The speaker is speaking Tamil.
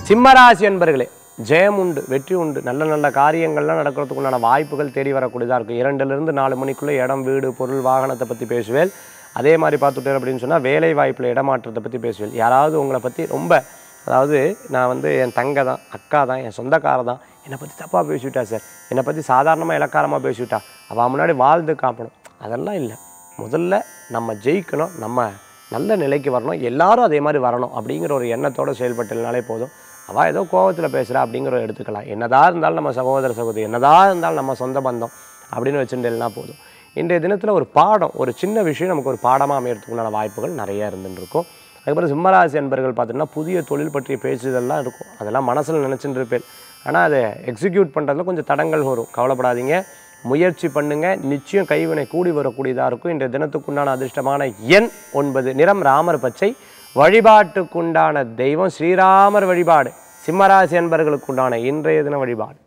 சிம்மராசி என்பர்களே ஜெயம் உண்டு வெற்றி உண்டு நல்ல நல்ல காரியங்கள்லாம் நடக்கிறதுக்கு உண்டான வாய்ப்புகள் தேடி வரக்கூடியதாக இருக்கும் இரண்டுலேருந்து நாலு மணிக்குள்ளே இடம் வீடு பொருள் வாகனத்தை பற்றி பேசுவேன் அதே மாதிரி பார்த்துட்டேன் அப்படின்னு சொன்னால் வேலை வாய்ப்பில் இடமாற்றத்தை பற்றி பேசுவேன் யாராவது உங்களை பற்றி ரொம்ப அதாவது நான் வந்து என் தங்கை தான் அக்கா தான் என் சொந்தக்கார தான் என்னை பற்றி தப்பாக பேசிவிட்டா சார் என்னை பற்றி சாதாரணமாக இலக்காரமாக பேசிவிட்டா அவள் முன்னாடி வாழ்ந்து காப்பணும் அதெல்லாம் இல்லை முதல்ல நம்ம ஜெயிக்கணும் நம்ம நல்ல நிலைக்கு வரணும் எல்லாரும் அதே மாதிரி வரணும் அப்படிங்கிற ஒரு எண்ணத்தோடு செயல்பட்டதுனாலே போதும் அவள் ஏதோ கோவத்தில் பேசுகிறா அப்படிங்கிற எடுத்துக்கலாம் என்னதான் இருந்தாலும் நம்ம சகோதர சகோதரி என்னதான் இருந்தாலும் நம்ம சொந்த பந்தம் அப்படின்னு வச்சுட்டேன்னா போதும் இன்றைய தினத்தில் ஒரு பாடம் ஒரு சின்ன விஷயம் நமக்கு ஒரு பாடமாக அமையறதுக்குண்டான வாய்ப்புகள் நிறைய இருந்துட்டு இருக்கும் அதுக்கப்புறம் சிம்மராசி என்பர்கள் பார்த்தீங்கன்னா புதிய தொழில் பற்றிய பேசுதெல்லாம் இருக்கும் அதெல்லாம் மனசில் நினச்சிட்டு இருப்பேன் ஆனால் அதை எக்ஸிக்யூட் பண்ணுறதுல கொஞ்சம் தடங்கள் வரும் கவலைப்படாதீங்க முயற்சி பண்ணுங்க நிச்சயம் கைவினை கூடி வரக்கூடியதாக இருக்கும் இன்றைய தினத்துக்குண்டான அதிர்ஷ்டமான எண் ஒன்பது நிறம் ராமர் பச்சை வழிபாட்டுக்குண்டான தெய்வம் ஸ்ரீராமர் வழிபாடு சிம்மராசி என்பர்களுக்குண்டான இன்றைய தின வழிபாடு